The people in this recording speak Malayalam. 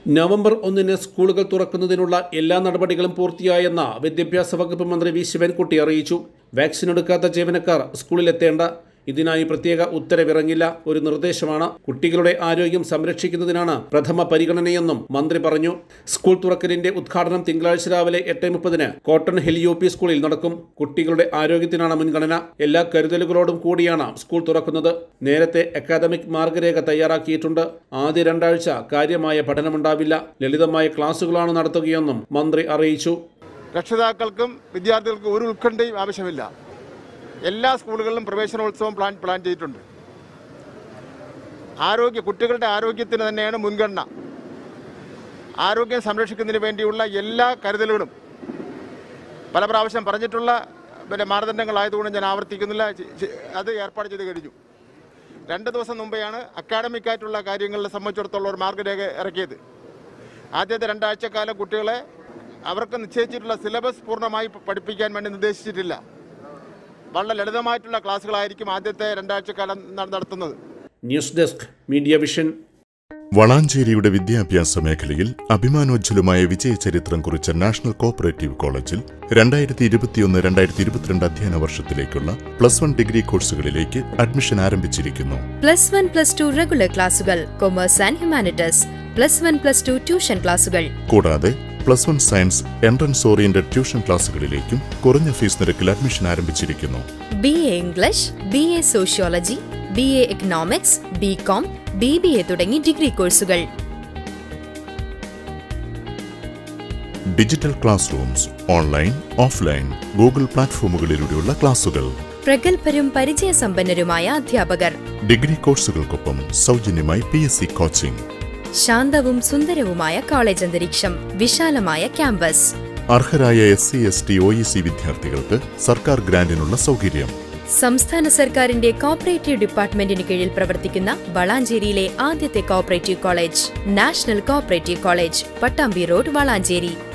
നവംബർ ഒന്നിന് സ്കൂളുകൾ തുറക്കുന്നതിനുള്ള എല്ലാ നടപടികളും പൂർത്തിയായെന്ന് വിദ്യാഭ്യാസ വകുപ്പ് മന്ത്രി വി ശിവൻകുട്ടി അറിയിച്ചു വാക്സിൻ എടുക്കാത്ത ജീവനക്കാർ സ്കൂളിലെത്തേണ്ട ഇതിനായി പ്രത്യേക ഉത്തരവിറങ്ങില്ല ഒരു നിർദ്ദേശമാണ് കുട്ടികളുടെ ആരോഗ്യം സംരക്ഷിക്കുന്നതിനാണ് പ്രഥമ പരിഗണനയെന്നും മന്ത്രി പറഞ്ഞു സ്കൂൾ തുറക്കലിന്റെ ഉദ്ഘാടനം തിങ്കളാഴ്ച രാവിലെ എട്ട് മുപ്പതിന് കോട്ടൺ ഹിൽ യു പി സ്കൂളിൽ നടക്കും കുട്ടികളുടെ ആരോഗ്യത്തിനാണ് മുൻഗണന എല്ലാ കരുതലുകളോടും കൂടിയാണ് സ്കൂൾ തുറക്കുന്നത് നേരത്തെ അക്കാദമിക് മാർഗരേഖ തയ്യാറാക്കിയിട്ടുണ്ട് ആദ്യ രണ്ടാഴ്ച കാര്യമായ പഠനമുണ്ടാവില്ല ലളിതമായ ക്ലാസുകളാണ് നടത്തുകയെന്നും മന്ത്രി അറിയിച്ചു രക്ഷിതാക്കൾക്കും വിദ്യാർത്ഥികൾക്കും ഒരു ഉത്കണ്ഠയും ആവശ്യമില്ല എല്ലാ സ്കൂളുകളിലും പ്രവേശനോത്സവം പ്ലാൻ പ്ലാൻ ചെയ്തിട്ടുണ്ട് ആരോഗ്യ കുട്ടികളുടെ ആരോഗ്യത്തിന് തന്നെയാണ് മുൻഗണന ആരോഗ്യം സംരക്ഷിക്കുന്നതിന് വേണ്ടിയുള്ള എല്ലാ കരുതലുകളും പല പ്രാവശ്യം പറഞ്ഞിട്ടുള്ള പിന്നെ മാനദണ്ഡങ്ങളായതുകൊണ്ട് ഞാൻ ആവർത്തിക്കുന്നില്ല ചെ- ചെ- അത് ഏർപ്പാട് ചെയ്ത് കഴിഞ്ഞു രണ്ട് ദിവസം മുമ്പെയാണ് അക്കാഡമിക് ആയിട്ടുള്ള കാര്യങ്ങളെ സംബന്ധിച്ചിടത്തോളം ഒരു മാർഗരേഖ ഇറക്കിയത് ആദ്യത്തെ രണ്ടാഴ്ചക്കാലം കുട്ടികളെ അവർക്ക് നിശ്ചയിച്ചിട്ടുള്ള സിലബസ് പൂർണ്ണമായി പ- പഠിപ്പിക്കാൻ വേണ്ടി നിർദ്ദേശിച്ചിട്ടില്ല വളരെ ലളിതമായിട്ടുള്ള ക്ലാസ്സുകളായിരിക്കും ആദ്യത്തെ രണ്ടാഴ്ചക്കാലം ന- നടത്തുന്നത് ന്യൂസ് ഡെസ്ക് മീഡിയ വിഷൻ വളാഞ്ചേരിയുടെ വിദ്യാഭ്യാസ മേഖലയിൽ അഭിമാനോജ്വലമായ വിജയചരിത്രം കുറിച്ച നാഷണൽ കോപ്പറേറ്റീവ് കോളേജിൽ രണ്ടായിരത്തി ഇരുപത്തിയൊന്ന് രണ്ടായിരത്തി ഇരുപത്തിരണ്ട് അധ്യയന വർഷത്തിലേക്കുള്ള പ്ലസ് വൺ ഡിഗ്രി കോഴ്സുകളിലേക്ക് അഡ്മിഷൻ ആരംഭിച്ചിരിക്കുന്നു plus one plus two regular ക്ലാസുകൾ commerce and humanities plus one plus two tuition ക്ലാസുകൾ കൂടാതെ plus one science entrance oriented tuition ക്ലാസുകളിലേക്കും കുറഞ്ഞ ഫീസ് നിരക്കിൽ അഡ്മിഷൻ ആരംഭിച്ചിരിക്കുന്നു B A English B A sociology B A economics B com B B A തുടങ്ങി ഡിഗ്രി കോഴ്സുകൾ digital class rooms online offline Google പ്ലാറ്റ്ഫോമുകളിലൂടെയുള്ള ക്ലാസുകൾ പ്രഗത്ഭരും പരിചയസമ്പന്നരുമായ അധ്യാപകർ ഡിഗ്രി കോഴ്സുകൾക്കൊപ്പം സൗജന്യമായി പി എസ് സി കോച്ചിംഗ് ശാന്തവും സുന്ദരവുമായ കോളേജ് അന്തരീക്ഷം വിശാലമായ ക്യാമ്പസ് അർഹരായ S C S T O E C വിദ്യാർത്ഥികൾക്ക് സർക്കാർ ഗ്രാന്റിനുള്ള സൗകര്യം സംസ്ഥാന സർക്കാരിന്റെ കോപ്പറേറ്റീവ് ഡിപ്പാർട്ട്മെന്റിന് കീഴിൽ പ്രവർത്തിക്കുന്ന വളാഞ്ചേരിയിലെ ആദ്യത്തെ cooperative college national cooperative college Pattambi road Valanchery